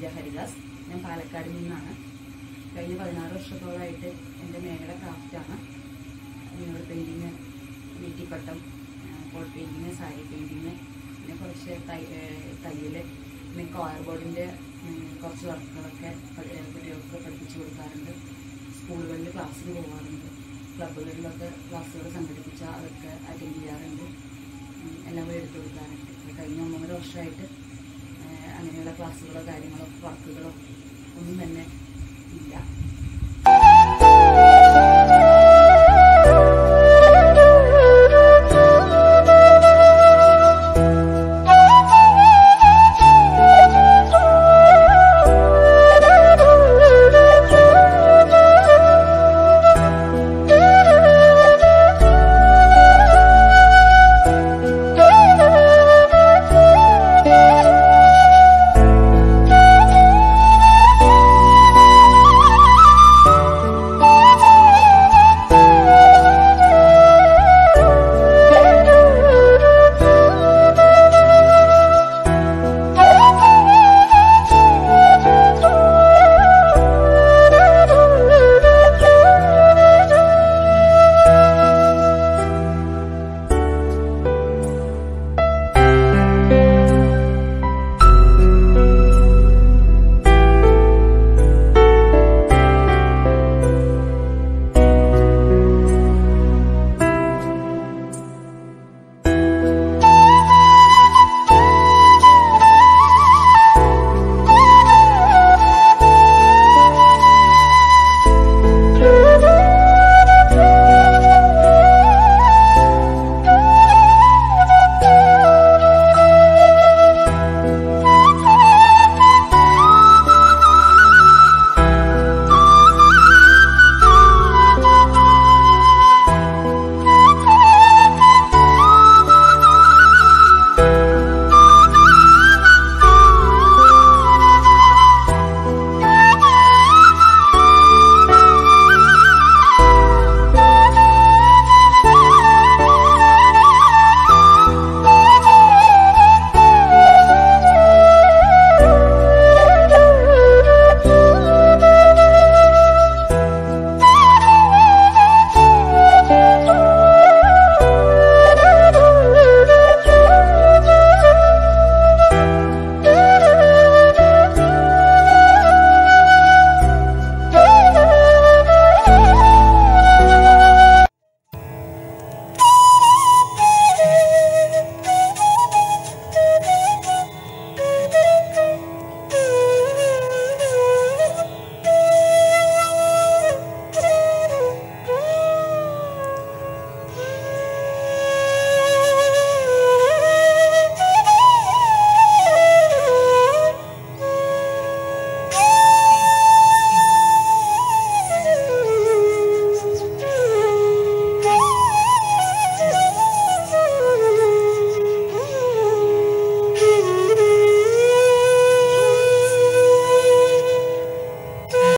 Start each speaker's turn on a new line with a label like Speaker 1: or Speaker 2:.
Speaker 1: വിദ്യ ഹരിദാസ് ഞാൻ പാലക്കാട് നിന്നാണ് കഴിഞ്ഞ പതിനാറ് വർഷത്തോളമായിട്ട് എൻ്റെ മേഖല ക്രാഫ്റ്റാണ് ഞങ്ങൾ പെയിൻറ്റിങ് വീട്ടിപ്പട്ടം പോൾ പെയിൻറ്റിങ് സാരി പെയിൻറ്റിങ് പിന്നെ കുറച്ച് തൈ ഏഹ് തയ്യൽ പിന്നെ കോയർ ബോർഡിൻ്റെ കുറച്ച് വർക്കുകളൊക്കെ പ- ഏഹ് കുട്ടികൾക്ക് പഠിപ്പിച്ചു കൊടുക്കാറുണ്ട് സ്കൂളുകളിൽ ക്ലാസ്സിന് പോകാറുണ്ട് ക്ലബ്ബുകളിലൊക്കെ ക്ലാസ്സുകൾ സംഘടിപ്പിച്ചാൽ അതൊക്കെ അറ്റൻഡ് ചെയ്യാറുണ്ട് ഉം, എല്ലാം എടുത്തു കൊടുക്കാറുണ്ട് ഇപ്പൊ കഴിഞ്ഞ ഒന്നര വർഷമായിട്ട് ഏഹ് അങ്ങനെയുള്ള ക്ലാസ്സുകളോ കാര്യങ്ങളോ വർക്കുകളോ ഒന്നും തന്നെ ഇല്ല